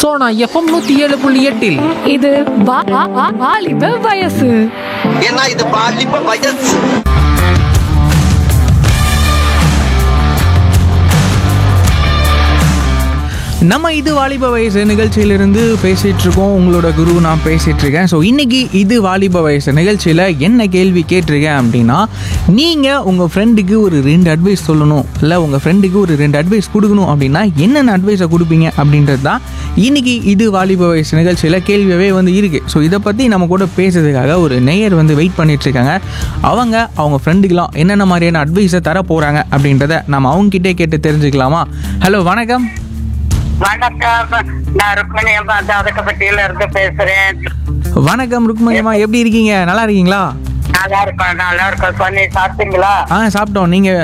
Sona FM நூத்தி ஏழு புள்ளி எட்டில் இது வா- வா- வா- வாலிப வயசு ஏன்னா இது பாலிப்ப வயசு நம்ம இது வாலிப வயசு நிகழ்ச்சியிலிருந்து பேசிட்டு இருக்கோம் உங்களோட குரு நான் பேசிட்டு இருக்கேன் ஸோ இன்னைக்கு இது வாலிப வயசு நிகழ்ச்சியில் என்ன கேள்வி கேட்டிருக்கேன் அப்படின்னா நீங்கள் உங்கள் ஃப்ரெண்டுக்கு ஒரு ரெண்டு அட்வைஸ் சொல்லணும் இல்லை உங்கள் ஃப்ரெண்டுக்கு ஒரு ரெண்டு அட்வைஸ் கொடுக்கணும் அப்படின்னா என்னென்ன அட்வைஸை கொடுப்பீங்க அப்படின்றது தான் இன்னைக்கு இது வாலிப வயசு நிகழ்ச்சியில் கேள்வியாகவே வந்து இருக்கு ஸோ இதை பற்றி நம்ம கூட பேசுறதுக்காக ஒரு நேயர் வந்து வெயிட் பண்ணிட்டு இருக்காங்க அவங்க அவங்க ஃப்ரெண்டுக்கெலாம் என்னென்ன மாதிரியான அட்வைஸை தர போகிறாங்க அப்படின்றத நம்ம அவங்ககிட்டே கேட்டு தெரிஞ்சுக்கலாமா ஹலோ வணக்கம் வணக்கம் நான் ருக்மணி அம்மா ஜாதகப்பட்டியில இருந்து பேசுறேன் வணக்கம் ருக்மணியம்மா எப்படி இருக்கீங்க நல்லா இருக்கீங்களா நல்லா இருக்கோம் நல்லா இருக்கோம் சொன்னி சாப்பிட்டீங்களா ஆ சாப்பிட்டோம் நீங்கள்